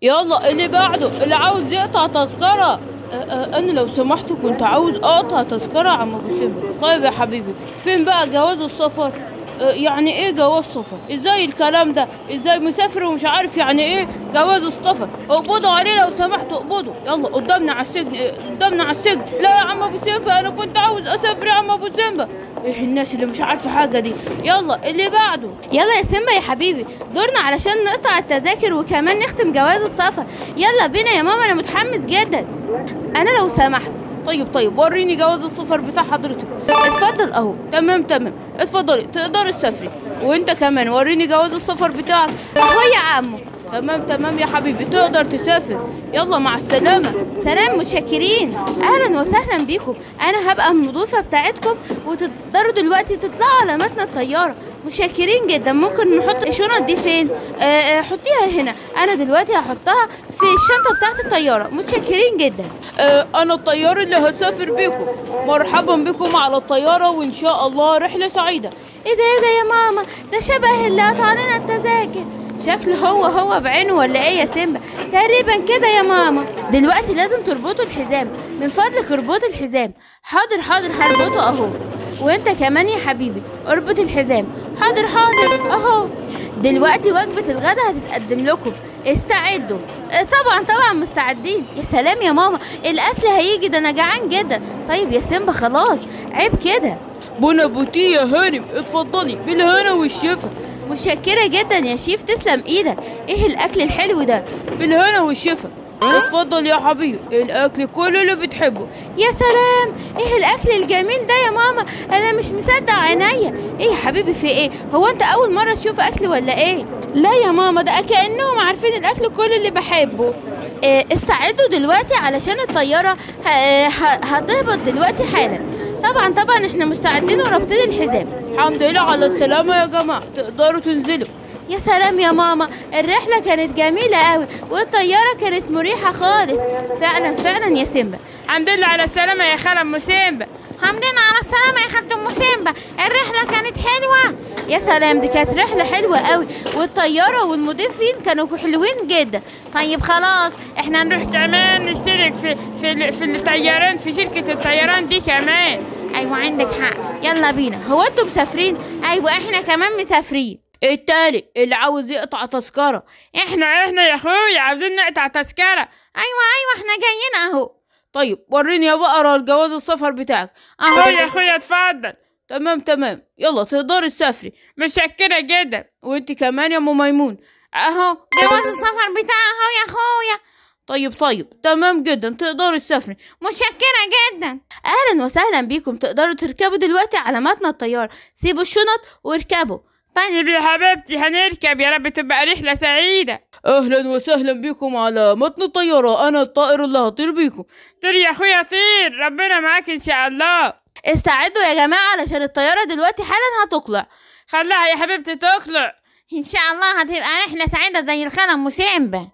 يلا اللي بعده اللي عاوز يقطع تذكرة أه، أه، انا لو سمحت كنت عاوز اقطع تذكرة يا عم ابو سمبا طيب يا حبيبي فين بقى جواز السفر أه، يعني ايه جواز سفر ازاي الكلام ده ازاي مسافر ومش عارف يعني ايه جواز السفر اقبضوا عليه لو سمحتوا اقبضوا يلا قدامنا على السجن اه، قدامنا على السجن لا يا عم ابو سمبا انا كنت عاوز اسافر يا عم ابو سمبا ايه الناس اللي مش عارفه حاجه دي يلا اللي بعده يلا يا سيمبا يا حبيبي دورنا علشان نقطع التذاكر وكمان نختم جواز السفر يلا بينا يا ماما انا متحمس جدا انا لو سمحت طيب طيب وريني جواز السفر بتاع حضرتك اتفضل اهو تمام تمام اتفضلي تقدري تسافري وانت كمان وريني جواز السفر بتاعك اهو يا عمو تمام تمام يا حبيبي تقدر تسافر يلا مع السلامة سلام متشكرين اهلا وسهلا بيكم انا هبقى المضيفه بتاعتكم وتقدروا دلوقتي تطلعوا على متن الطياره متشكرين جدا ممكن نحط الشنط دي فين آه آه حطيها هنا انا دلوقتي هحطها في الشنطه بتاعت الطياره متشكرين جدا اه انا الطيار اللي هسافر بيكم مرحبا بكم على الطيارة وان شاء الله رحلة سعيدة ايه ده ايه ده يا ماما ده شبه اللي قطع لنا التذاكر شكله هو هو بعينه ولا ايه يا سيمبا تقريبا كده يا ماما دلوقتي لازم تربطوا الحزام من فضلك اربطوا الحزام حاضر حاضر هربطه اهو وانت كمان يا حبيبي اربط الحزام حاضر حاضر اهو دلوقتي وجبة الغداء هتتقدم لكم استعدوا اه، طبعا طبعا مستعدين يا سلام يا ماما الاكل هيجي ده انا جعان جدا طيب يا سيمبا خلاص عيب كده بونا بوتي يا هانم اتفضلي بالهنا والشفا متشكرة جدا يا شيف تسلم ايدك ايه الاكل الحلو ده بالهنا والشفا اتفضل يا حبيبي الاكل كله اللي بتحبه يا سلام ايه الاكل الجميل ده يا ماما انا مش مصدق عينيا ايه يا حبيبي في ايه هو انت اول مرة تشوف اكل ولا ايه لا يا ماما ده كأنهم عارفين الاكل كل اللي بحبه إيه استعدوا دلوقتي علشان الطيارة ه- ه- هتهبط دلوقتي حالا طبعا طبعا احنا مستعدين ورابطين الحزام الحمد لله على السلامة يا جماعة تقدروا تنزلوا يا سلام يا ماما الرحلة كانت جميلة قوي والطيارة كانت مريحة خالص فعلا فعلا يا سيمبا الحمد لله على السلامة يا خالة ام سيمبا الحمد لله على السلامة يا خالة ام سيمبا الرحلة كانت حلوة يا سلام دي كانت رحلة حلوة قوي والطيارة والمضيفين كانوا حلوين جدا طيب خلاص احنا نروح كمان نشترك في في في الطيران في شركة الطيران دي كمان ايوه عندك حق يلا بينا هو انتوا مسافرين ايوه احنا كمان مسافرين التالي اللي عاوز يقطع تذكرة احنا احنا يا اخويا عاوزين نقطع تذكرة ايوه ايوه احنا جايين اهو طيب وريني يا بقرة الجواز السفر بتاعك اهو يا اخويا اتفضل تمام تمام يلا تقدري تسافري متشكرة جدا وانت كمان يا ام ميمون اهو جواز السفر بتاعي اهو يا اخويا طيب طيب تمام جدا تقدري تسافري متشكرة جدا اهلا وسهلا بيكم تقدروا تركبوا دلوقتي على متن الطيارة سيبوا الشنط واركبوا طيب يا حبيبتي هنركب يا رب تبقى رحلة سعيدة اهلا وسهلا بكم على متن الطيارة انا الطائر اللي هطير بيكم طير يا اخويا طير ربنا معاك ان شاء الله استعدوا يا جماعة علشان الطيارة دلوقتي حالا هتقلع خليها يا حبيبتي تخلع ان شاء الله هتبقى رحلة سعيدة زي الخالة ام سيمبا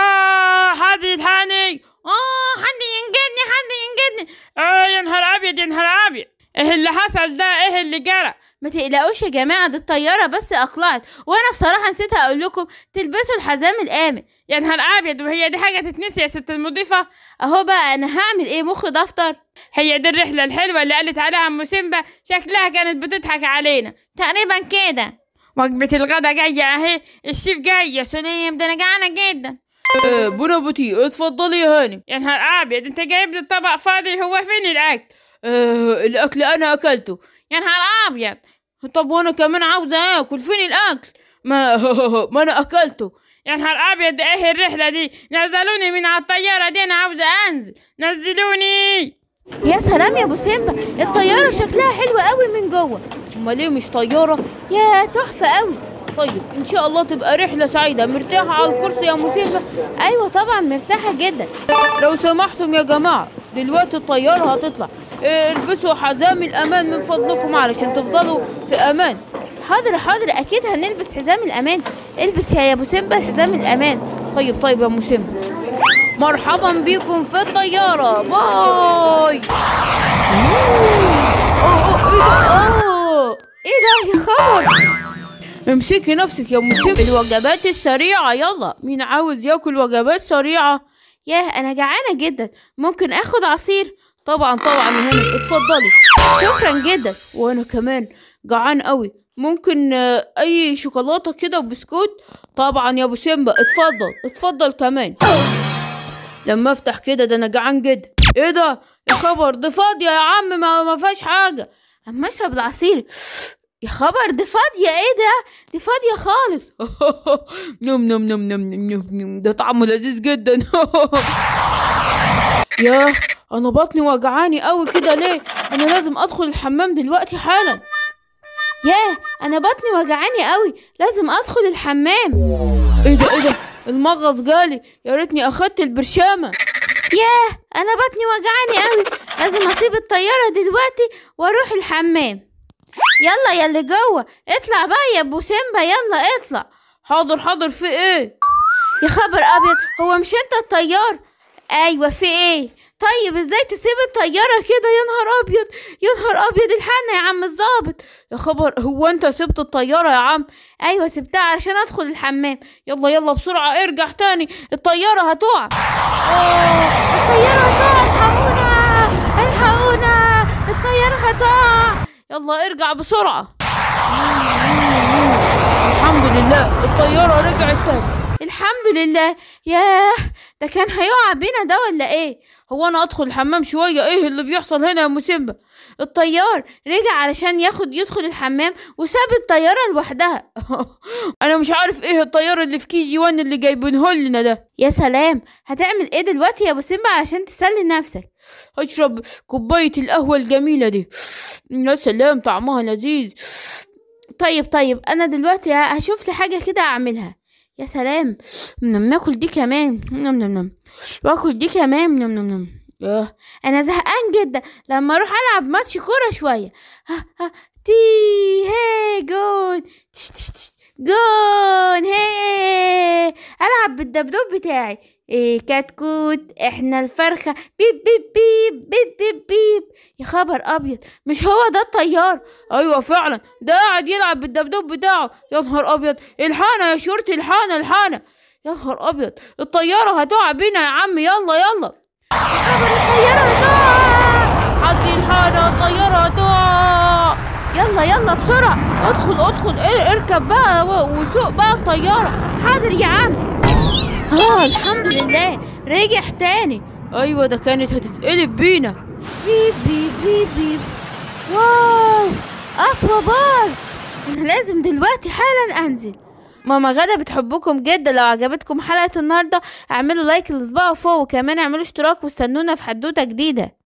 اه حد يلحقني اه حد ينجدني حد ينجدني اه يا نهار ابيض يا نهار ابيض ايه اللي حصل ده ايه اللي جرى ما تقلقوش يا جماعة دي الطيارة بس أقلعت وأنا بصراحة نسيت أقول لكم تلبسوا الحزام الآمن يا نهار ابيض وهي دي حاجة تتنسي يا ست المضيفة أهو بقى أنا هعمل إيه مخ دفتر هي دي الرحلة الحلوة اللي قالت عليها ام سيمبا شكلها كانت بتضحك علينا تقريبا كده وجبة الغدا جاية اهي الشيف جاي يا سلام ده أنا جعانة جدا آه بونا بوتي اتفضلي يا هانم يا نهار ابيض انت جايب لي الطبق فاضي هو فين الاكل آه الاكل انا اكلته يا نهار أبيض طب وانا كمان عاوزة اكل فين الاكل ما ما انا اكلته يا نهار ابيض ده ايه الرحلة دي نزلوني من على الطيارة دي انا عاوزة انزل نزلوني يا سلام يا أبو سيمبا الطيارة شكلها حلو قوي من جوه امال ليه مش طيارة يا تحفة قوي طيب ان شاء الله تبقى رحلة سعيدة مرتاحة على الكرسي يا ام سيمبا أيوة طبعا مرتاحة جدا لو سمحتم يا جماعة دلوقتي الطيارة هتطلع إيه، البسوا حزام الأمان من فضلكم علشان تفضلوا في أمان حاضر حاضر أكيد هنلبس حزام الأمان البس يا أبو سيمبا الحزام الأمان طيب طيب يا أم سيمبا مرحبا بكم في الطيارة باي أوه، إيه ده آه، إيه ده يا خبر امسكي نفسك يا ام سيمبا الوجبات السريعة يلا مين عاوز ياكل وجبات سريعة ياه انا جعانة جدا ممكن اخد عصير طبعا طبعا يا هانم اتفضلي شكرا جدا وانا كمان جعان قوي ممكن آه، اي شوكولاته كده وبسكوت طبعا يا ابو سيمبا اتفضل اتفضل كمان لما افتح كده ده انا جعان جدا ايه ده يا خبر دي فاضيه يا عم ما, ما فيهاش حاجه اما اشرب العصير يا خبر دي فاضية ايه ده دي فاضية خالص نم نم نم نم نم نم نم ده طعمه لذيذ جدا ياه انا بطني وجعاني قوي كده ليه انا لازم ادخل الحمام دلوقتي حالا ياه انا بطني وجعاني قوي لازم ادخل الحمام ايه ده ايه ده المغص جالي يا ريتني اخدت البرشامه ياه انا بطني وجعاني قوي لازم اسيب الطيارة دلوقتي واروح الحمام يلا يا اللي جوه اطلع بقى يا ابو سيمبا يلا اطلع حاضر حاضر في ايه يا خبر ابيض هو مش انت الطيار ايوه في ايه طيب ازاي تسيب الطياره كده يا نهار ابيض يا نهار ابيض الحقنا يا عم الظابط يا خبر هو انت سبت الطياره يا عم ايوه سبتها علشان ادخل الحمام يلا يلا بسرعه ارجع تاني الطياره هتقع الطياره هتقع الحقونا الحقونا الطياره هتقع يلا ارجع بسرعه الحمد لله الطياره رجعت تاني الحمد لله ياه ده كان هيقع بينا ده ولا ايه هو انا ادخل الحمام شويه ايه اللي بيحصل هنا يا مسيمبا الطيار رجع علشان ياخد يدخل الحمام وساب الطياره لوحدها انا مش عارف ايه الطياره اللي في كي جي 1 اللي جايبينه لنا ده يا سلام هتعمل ايه دلوقتي يا ابو سيمبا علشان تسلي نفسك هشرب كوبايه القهوه الجميله دي يا سلام طعمها لذيذ طيب طيب انا دلوقتي هشوف لي حاجه كده اعملها يا سلام نم ناكل دي كمان نم نم نم واكل دي كمان نم نم نم ياه انا زهقان جدا لما اروح العب ماتش كوره شويه ها ها تي هي جون تش تش تش جون هي العب بالدبدوب بتاعي إيه كتكوت احنا الفرخه بيب بيب بيب بيب بيب بيب يا خبر ابيض مش هو ده الطيار ايوه فعلا ده قاعد يلعب بالدبدوب بتاعه يا نهار ابيض الحانه يا شرطي الحانه الحانه يا نهار ابيض الطياره هتقع بينا يا عم يلا يلا خبر الطياره هتقع حد الحانه الطياره هتقع يلا يلا بسرعه ادخل ادخل ار- اركب بقى و- وسوق بقى الطياره حاضر يا عم اه الحمد لله رجع تاني ايوه ده كانت هتتقلب بينا بيب بيب بيب بيب واو اقوى بار انا لازم دلوقتي حالا انزل ماما غدا بتحبكم جدا لو عجبتكم حلقة النهاردة اعملوا لايك للصباع فوق وكمان اعملوا اشتراك واستنونا في حدوتة جديدة